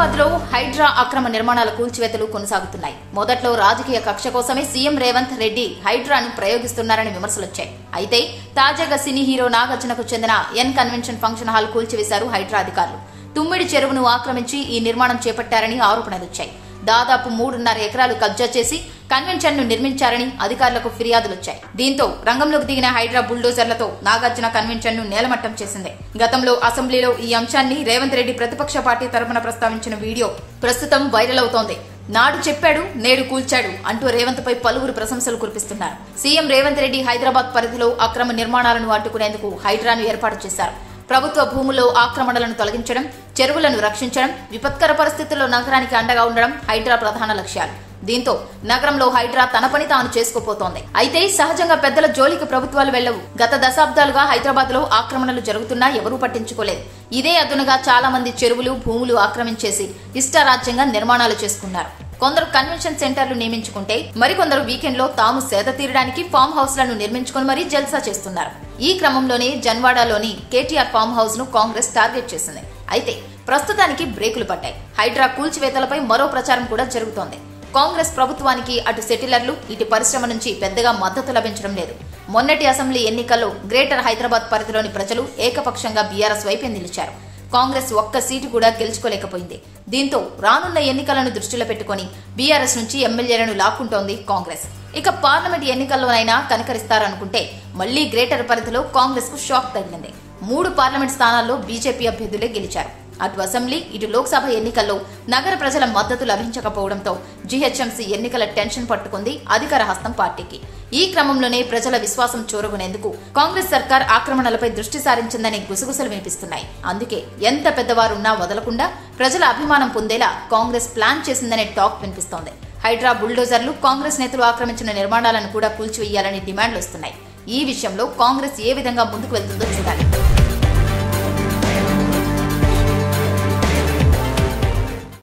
హైదరాబాద్ లో హైడ్రా అక్రమ నిర్మాణాల కూల్చివేతలు కొనసాగుతున్నాయి మొదట్లో రాజకీయ కక్ష కోసమే సీఎం రేవంత్ రెడ్డి హైడ్రాను ప్రయోగిస్తున్నారని విమర్శలొచ్చాయి అయితే తాజాగా సినీ హీరో నాగార్జునకు చెందిన ఎన్ కన్వెన్షన్ ఫంక్షన్ హాల్ కూల్చివేశారు హైడ్రా అధికారులు తుమ్మిడి చెరువును ఆక్రమించి ఈ నిర్మాణం చేపట్టారని ఆరోపణలొచ్చాయి దాదాపు మూడున్నర ఎకరాలు కబ్జా చేసి కన్వెన్షన్ ను నిర్మించారని అధికారులకు ఫిర్యాదులొచ్చాయి దీంతో రంగంలోకి దిగిన హైడ్రా బుల్డోజర్లతో నాగార్జున కన్వెన్షన్ ను నేలమట్టం చేసింది గతంలో అసెంబ్లీలో ఈ అంశాన్ని రేవంత్ రెడ్డి ప్రతిపక్ష పార్టీ తరపున ప్రస్తావించిన వీడియో ప్రస్తుతం వైరల్ అవుతోంది నాడు చెప్పాడు నేడు కూల్చాడు అంటూ రేవంత్ పై పలువురు ప్రశంసలు కురిపిస్తున్నారు సీఎం రేవంత్ రెడ్డి హైదరాబాద్ పరిధిలో అక్రమ నిర్మాణాలను అడ్డుకునేందుకు హైడ్రాను ఏర్పాటు చేశారు ప్రభుత్వ భూముల్లో ఆక్రమణలను తొలగించడం చెరువులను రక్షించడం విపత్కర పరిస్థితుల్లో నగరానికి అండగా ఉండడం హైడ్రా ప్రధాన లక్ష్యాలు దీంతో నగరంలో హైడ్రా తన పని తాను చేసుకుపోతోంది అయితే సహజంగా పెద్దల జోలికి ప్రభుత్వాలు వెళ్లవు గత దశాబ్దాలుగా హైదరాబాద్ లో ఆక్రమణలు జరుగుతున్నా ఎవరూ పట్టించుకోలేదు ఇదే అదునుగా చాలా మంది చెరువులు భూములు ఆక్రమించేసి ఇష్టారాజ్యంగా నిర్మాణాలు చేసుకున్నారు కొందరు కన్వెన్షన్ సెంటర్లు నియమించుకుంటే మరికొందరు వీకెండ్ లో తాము సేద తీరడానికి ఫామ్ హౌస్ లను నిర్మించుకుని మరీ జల్సా చేస్తున్నారు ఈ క్రమంలోనే జన్వాడలోని కేటీఆర్ ఫామ్ హౌస్ ను కాంగ్రెస్ టార్గెట్ చేసింది అయితే ప్రస్తుతానికి బ్రేకులు పడ్డాయి హైడ్రా కూల్చివేతలపై మరో ప్రచారం కూడా జరుగుతోంది కాంగ్రెస్ ప్రభుత్వానికి అటు సెటిలర్లు ఇటు పరిశ్రమ నుంచి పెద్దగా మద్దతు లభించడం లేదు మొన్నటి అసెంబ్లీ ఎన్నికల్లో గ్రేటర్ హైదరాబాద్ పరిధిలోని ప్రజలు ఏకపక్షంగా బీఆర్ఎస్ వైపే నిలిచారు కాంగ్రెస్ ఒక్క సీటు కూడా గెలుచుకోలేకపోయింది దీంతో రానున్న ఎన్నికలను దృష్టిలో పెట్టుకుని బీఆర్ఎస్ నుంచి ఎమ్మెల్యేలను లాక్కుంటోంది కాంగ్రెస్ ఇక పార్లమెంట్ ఎన్నికల్లోనైనా కనకరిస్తారనుకుంటే మళ్లీ గ్రేటర్ పరిధిలో కాంగ్రెస్ కు షాక్ తగిలింది మూడు పార్లమెంట్ స్థానాల్లో బీజేపీ అభ్యర్థులే గెలిచారు అటు అసెంబ్లీ ఇటు లోక్సభ ఎన్నికల్లో నగర ప్రజల మద్దతు లభించకపోవడంతో జీహెచ్ఎంసీ ఎన్నికల టెన్షన్ పట్టుకుంది అధికార హస్తం పార్టీకి ఈ క్రమంలోనే ప్రజల విశ్వాసం చూరగొనేందుకు కాంగ్రెస్ సర్కార్ ఆక్రమణలపై దృష్టి సారించిందనే గుసగుసలు వినిపిస్తున్నాయి అందుకే ఎంత పెద్దవారున్నా వదలకుండా ప్రజల అభిమానం పొందేలా కాంగ్రెస్ ప్లాన్ చేసిందనే టాక్ వినిపిస్తోంది హైడ్రా బుల్డోజర్లు కాంగ్రెస్ నేతలు ఆక్రమించిన నిర్మాణాలను కూడా కూల్చివేయాలని డిమాండ్లు వస్తున్నాయి ఈ విషయంలో కాంగ్రెస్ ఏ విధంగా ముందుకు వెళ్తుందో చూడాలి